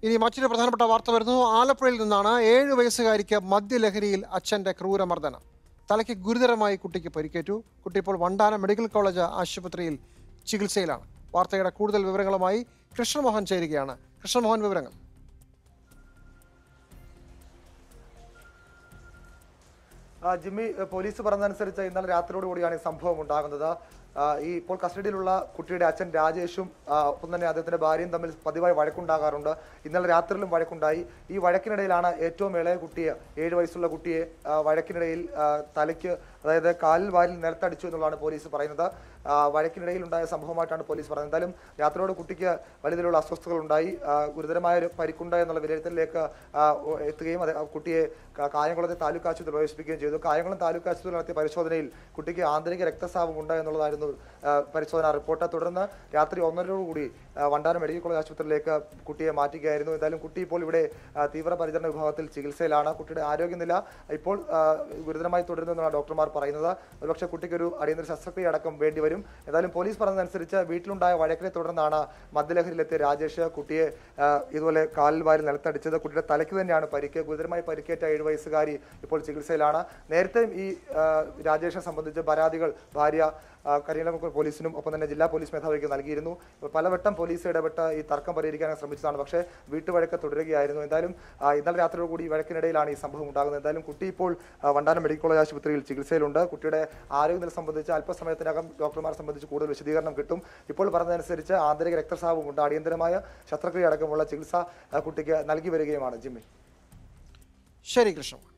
ഇനി മറ്റൊരു പ്രധാനപ്പെട്ട വാർത്ത വരുന്നു ആലപ്പുഴയിൽ നിന്നാണ് ഏഴ് വയസ്സുകാരിക്ക് മദ്യലഹരിയിൽ അച്ഛന്റെ ക്രൂരമർദ്ദനം തലയ്ക്ക് ഗുരുതരമായി കുട്ടിക്ക് പരിക്കേറ്റു കുട്ടി ഇപ്പോൾ വണ്ടാനം മെഡിക്കൽ കോളേജ് ആശുപത്രിയിൽ ചികിത്സയിലാണ് വാർത്തയുടെ കൂടുതൽ വിവരങ്ങളുമായി കൃഷ്ണമോഹൻ ചേരുകയാണ് കൃഷ്ണമോഹൻ വിവരങ്ങൾ ആ, ജിമ്മി ഏ, പോലീസ് പറഞ്ഞതനുസരിച്ച് ഇന്നലെ രാത്രിയോട് കൂടിയാണ് ഈ സംഭവം ഉണ്ടാകുന്നത് ആ, ഈ ഇപ്പോൾ കസ്റ്റഡിയിലുള്ള കുട്ടിയുടെ അച്ഛൻ രാജേഷും ആ, ഒപ്പം തന്നെ അദ്ദേഹത്തിന്റെ ഭാര്യയും തമ്മിൽ പതിവായി വഴക്കുണ്ടാകാറുണ്ട് ഇന്നലെ രാത്രിയിലും വഴക്കുണ്ടായി ഈ വഴക്കിനിടയിലാണ് ഏറ്റവും ഇളയ കുട്ടിയെ ഏഴ് വയസ്സുള്ള കുട്ടിയെ ആ, വഴക്കിനിടയിൽ ആ, തലയ്ക്ക് അതായത് കാലിൽ വാരിൽ നിലത്തടിച്ചു എന്നുള്ളതാണ് പോലീസ് പറയുന്നത് ആ, വഴക്കിനിടയിൽ ഉണ്ടായ സംഭവമായിട്ടാണ് പോലീസ് പറയുന്നത് എന്തായാലും രാത്രിയോട് കുട്ടിക്ക് വലിയ രീതിയിലുള്ള അസ്വസ്ഥതകൾ ഉണ്ടായി ആ, ഗുരുതരമായ ഒരു പരിക്കുണ്ട് എന്നുള്ള വിലയിരുത്തലിലേക്ക് ആ, ഒ- എത്തുകയും അത് ആ കുട്ടിയെ കാ- കായംകുളത്തെ താലൂക്ക് ആശുപത്രി പ്രവേശിപ്പിക്കുകയും ചെയ്തു കായംകുളം താലൂക്ക് ആശുപത്രിയിൽ നടത്തിയ പരിശോധനയിൽ കുട്ടിക്ക് ആന്തരിക രക്തസ്രാവം ഉണ്ട് എന്നുള്ളതായിരുന്നു ആ, പരിശോധനാ റിപ്പോർട്ട് തുടർന്ന് രാത്രി ഒന്നരയോടുകൂടി ആ, വണ്ടാനം മെഡിക്കൽ കോളേജ് ആശുപത്രിയിലേക്ക് കുട്ടിയെ മാറ്റുകയായിരുന്നു എന്തായാലും കുട്ടി ഇപ്പോൾ ഇവിടെ ആ, തീവ്രപരിചരണ വിഭാഗത്തിൽ ചികിത്സയിലാണ് കുട്ടിയുടെ ആരോഗ്യനില ഇപ്പോൾ ആ, ഗുരുതരമായി തുടരുന്നു എന്നാണ് ഡോക്ടർമാർ പറയുന്നത് ഒരുപക്ഷെ കുട്ടിക്ക് ഒരു അടിയന്തര ശസ്ത്രക്രിയ അടക്കം വേണ്ടിവരും എന്തായാലും പോലീസ് പറഞ്ഞതനുസരിച്ച് വീട്ടിലുണ്ടായ വഴക്കിനെ തുടർന്നാണ് മദ്യലഹരിയിലെത്തിയ രാജേഷ് കുട്ടിയെ ആ, ഇതുപോലെ കാലിൽ വാരി നിലത്തടിച്ചത് കുട്ടിയുടെ തലയ്ക്ക് തന്നെയാണ് പരിക്ക് ഗുരുതരമായി പരിക്കേറ്റ ഏഴ് വയസ്സുകാരി ഇപ്പോൾ ചികിത്സയിലാണ് നേരത്തെയും ഈ ആ, രാജേഷിനെ സംബന്ധിച്ച് പരാതികൾ ഭാര്യ ആ, കരിയലമുക്ക് പോലീസിനും ഒപ്പം തന്നെ ജില്ലാ പോലീസ് മേധാവിക്ക് നൽകിയിരുന്നു പലവട്ടം പോലീസ് ഇടപെട്ട് ഈ തർക്കം പരിഹരിക്കാൻ ശ്രമിച്ചതാണ് പക്ഷേ വീട്ടുവഴക്ക് തുടരുകയായിരുന്നു എന്തായാലും ആ, ഇന്നലെ രാത്രിയോട് കൂടി ഈ വഴക്കിനിടയിലാണ് ഈ സംഭവം ഉണ്ടാകുന്നത് എന്തായാലും കുട്ടി ഇപ്പോൾ ആ, വണ്ടാനം മെഡിക്കൽ കോളേജ് ആശുപത്രിയിൽ ചികിത്സയിലുണ്ട് കുട്ടിയുടെ ആരോഗ്യനില സംബന്ധിച്ച് അല്പസമയത്തിനകം ഡോക്ടർമാരെ സംബന്ധിച്ച് കൂടുതൽ വിശദീകരണം കിട്ടും ഇപ്പോൾ പറഞ്ഞതനുസരിച്ച് ആന്തരിക രക്തസ്രാവമുണ്ട് അടിയന്തരമായ ശസ്ത്രക്രിയ അടക്കമുള്ള ചികിത്സ ആ, കുട്ടിക്ക് നൽകി വരികയുമാണ് ജിമ്മി ശരി കൃഷ്ണമോഹൻ